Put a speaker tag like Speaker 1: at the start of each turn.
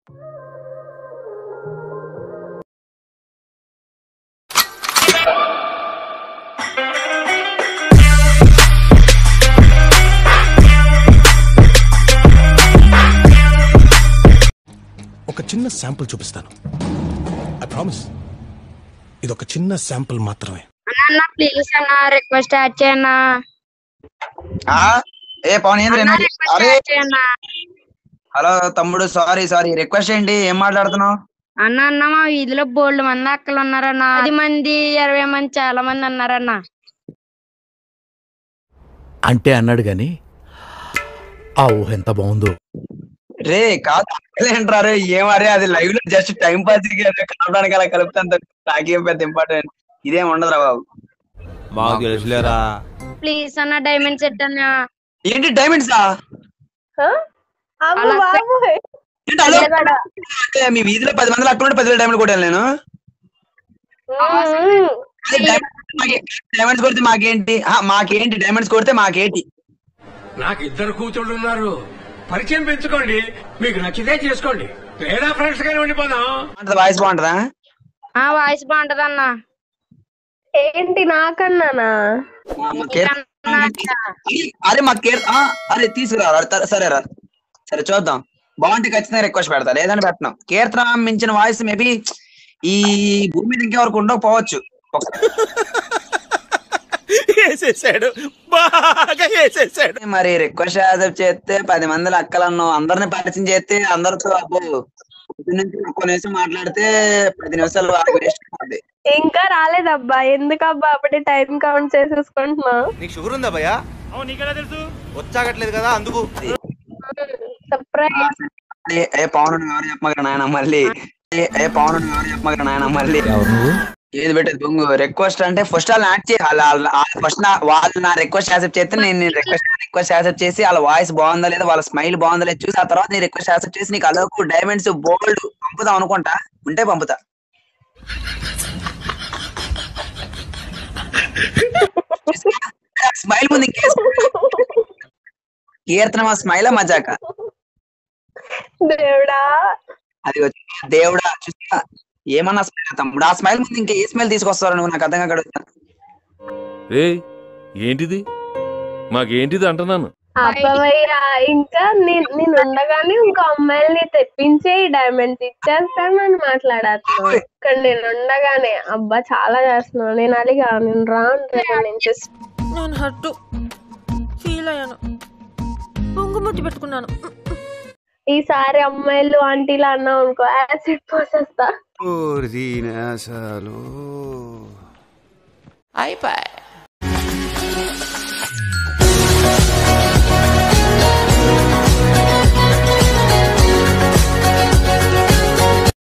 Speaker 1: ఒక చిన్న శాంపుల్ చూపిస్తాను ఐ ప్రామిస్ ఇది ఒక చిన్న శాంపుల్ మాత్రమే
Speaker 2: అన్న ప్లీజ్ అన్న రిక్వెస్ట్ యాడ్ చేయన్నా
Speaker 3: ఆ ఏ పవన్ ఏంద్ర
Speaker 2: అన్న రిక్వెస్ట్
Speaker 3: అరే
Speaker 2: యాడ్ చేయన్నా
Speaker 3: హలో తమ్ముడు సారీ సారీ రిక్వెస్ట్ ఏంటి ఏం మాట్లాడుతున్నావు
Speaker 2: అన్న అన్న మా వీధిలో బోల్డ్ మంది అక్కలు ఉన్నారన్న పది మంది ఇరవై మంది చాలా మంది అన్నారన్న
Speaker 4: అంటే అన్నాడు గాని ఆ ఊహ ఎంత బాగుందో
Speaker 3: రే కాదు ఏంట్రా రే ఏమరే అది లైవ్ లో జస్ట్ టైం పాస్ కలపడానికి అలా కలుపుతాను నాకేం పెద్ద ఇంపార్టెంట్ ఇదేం ఉండదురా బాబు
Speaker 5: మాకు తెలుసులేరా
Speaker 2: ప్లీజ్ అన్న డైమండ్ సెట్ అన్న
Speaker 3: ఏంటి డైమండ్సా
Speaker 6: అమ్మ
Speaker 2: అలా
Speaker 6: బాబోయ్
Speaker 3: ఏంటి అలో అంటే మీ వీధిలో పది మంది అక్కడ పదివేల డైమండ్ కొట్టాను నేను
Speaker 6: మ్మ్.
Speaker 3: డైమండ్స్ కొడితే మాకేంటి ఆ, మాకేంటి డైమండ్స్ కొడితే మాకేంటి
Speaker 7: నాకు ఇద్దరు కూతుళ్ళు ఉన్నారు పరిచయం పెంచుకోండి మీకు నచ్చితే చేసుకోండి లేదా ఫ్రెండ్స్ గానే ఉండిపోదాం
Speaker 3: బాగుంటది వాయిస్ బాగుంటదా
Speaker 2: ఆ వాయిస్ బాగుంటది అన్న
Speaker 6: ఏంటి నాకన్నానా
Speaker 3: ఆ, మా కేర్- అరే మా కేర్ ఆ, అరే తీసుకురా రా, త- సరే రా సరే చూద్దాం బాగుంటే ఖచ్చితంగా రిక్వెస్ట్ పెడతా లేదని పెట్టను కీర్తన మించిన వాయిస్ మేబీ ఈ భూమి మీద ఇంకెవరికి ఉండకపోవచ్చు
Speaker 4: వేసేసాడు బాగా వేసేసాడు
Speaker 3: మరి రిక్వెస్ట్ యాక్సెప్ట్ చేస్తే పది మంది అక్కలను అందరిని పరిచయం చేస్తే అందరితో అబ్బో పొద్దు నుంచి ఒక్క నిమిషం మాట్లాడితే పది నిమిషాలు వాళ్ళకి వేస్ట్ అవుతుంది
Speaker 6: ఇంకా రాలేదబ్బా ఎందుకబ్బా అప్పుడే టైం కౌంట్ చేసేసుకుంటున్నావు
Speaker 5: నీకు షుగర్ ఉందా భయ్యా నీకెలా తెలుసు వచ్చాగట్లేదు కదా అందుకు
Speaker 6: సర్ప్రైజ్
Speaker 3: ఏ ఏ పవన్ నువ్వు ఎవరు చెప్పమగర నాయన మళ్ళీ ఏ ఏ పవన్ నువ్వు ఎవరు చెప్పమగర నాయన మళ్ళీ ఏది పెట్టేది బొంగు రిక్వెస్ట్ అంటే ఫస్ట్ వాళ్ళు యాక్ట్ చేయాలి ఫస్ట్ నా వాళ్ళు నా రిక్వెస్ట్ యాక్సెప్ట్ చేస్తే నేను రిక్వెస్ట్ రిక్వెస్ట్ యాక్సెప్ట్ చేసి వాళ్ళ వాయిస్ బాగుందా లేదా వాళ్ళ స్మైల్ బాగుందా లేదా చూసి ఆ తర్వాత నీ రిక్వెస్ట్ యాక్సెప్ట్ చేసి నీకు అలోకు డైమండ్స్ బోల్డ్ పంపుదాం అనుకుంటా ఉంటే పంపుతా స్మైల్ ముందు ఇంకే కీర్తన మా స్మైల్ మజాక
Speaker 6: దేవుడా
Speaker 3: అది వచ్చి దేవుడా చూసా ఏమన్నా స్మైల్ తమ్ముడు ఆ స్మైల్ ముందు ఇంకా ఏ స్మైల్ తీసుకొస్తారు నువ్వు నాకు అర్థం కాక
Speaker 8: ఏయ్ ఏంటిది మాకేంటిది అంటున్నాను
Speaker 6: అబ్బవయ్యా ఇంకా నేను నేను ఉండగానే ఇంకో అమ్మాయిని తెప్పించే ఈ డైమండ్స్ ఇచ్చేస్తానని మాట్లాడేస్తున్నావు ఇక్కడ నేను ఉండగానే అబ్బా చాలా చేస్తున్నావు నేను అడిగా నేను రాను రేపు నుంచి
Speaker 9: నేను హట్టు ఫీల్ అయ్యాను పొంగుముద్దు పెట్టుకున్నాను
Speaker 6: ఈసారి అమ్మాయిలు ఆంటీలు అన్నావు అనుకో యాసిడ్ పోసేస్తా
Speaker 5: అసలు
Speaker 4: అయిపోయి